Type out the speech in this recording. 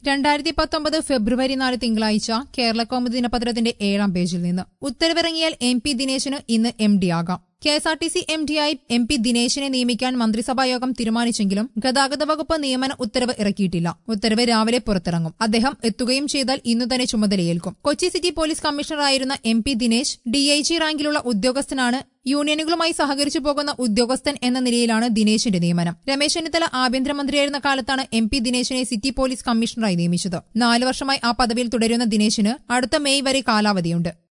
രണ്ടായിരത്തി പത്തൊമ്പത് ഫെബ്രുവരി നാല് തിങ്കളാഴ്ച കേരള കൗമുദി ദിനപത്രത്തിന്റെ ഏഴാം പേജിൽ നിന്ന് ഉത്തരവിറങ്ങിയാൽ എം പി ദിനേശിന് ഇന്ന് എം ഡി ആകാം K S R T C M ഡിയായി എം പി ദിനേശിനെ നിയമിക്കാൻ മന്ത്രിസഭായോഗം തീരുമാനിച്ചെങ്കിലും ഗതാഗത വകുപ്പ് നിയമന ഉത്തരവ് ഇറക്കിയിട്ടില്ല ഉത്തരവ് രാവിലെ പുറത്തിറങ്ങും അദ്ദേഹം എത്തുകയും ചെയ്താൽ ഇന്നു തന്നെ ചുമതലയേൽക്കും കൊച്ചി സിറ്റി പോലീസ് കമ്മീഷണറായിരുന്ന എം പി ദിനേശ് ഡിഐജി റാങ്കിലുള്ള ഉദ്യോഗസ്ഥനാണ് യൂണിയനുകളുമായി സഹകരിച്ചു പോകുന്ന ഉദ്യോഗസ്ഥൻ എന്ന നിലയിലാണ് ദിനേശിന്റെ നിയമനം രമേശ് ചെന്നിത്തല ആഭ്യന്തരമന്ത്രിയായിരുന്ന കാലത്താണ് എം പി ദിനേശിനെ സിറ്റി പോലീസ് കമ്മീഷണറായി നിയമിച്ചത് നാല് വർഷമായി ആ പദവിയിൽ തുടരുന്ന ദിനേശിന് അടുത്ത മെയ് വരെ കാലാവധിയുണ്ട്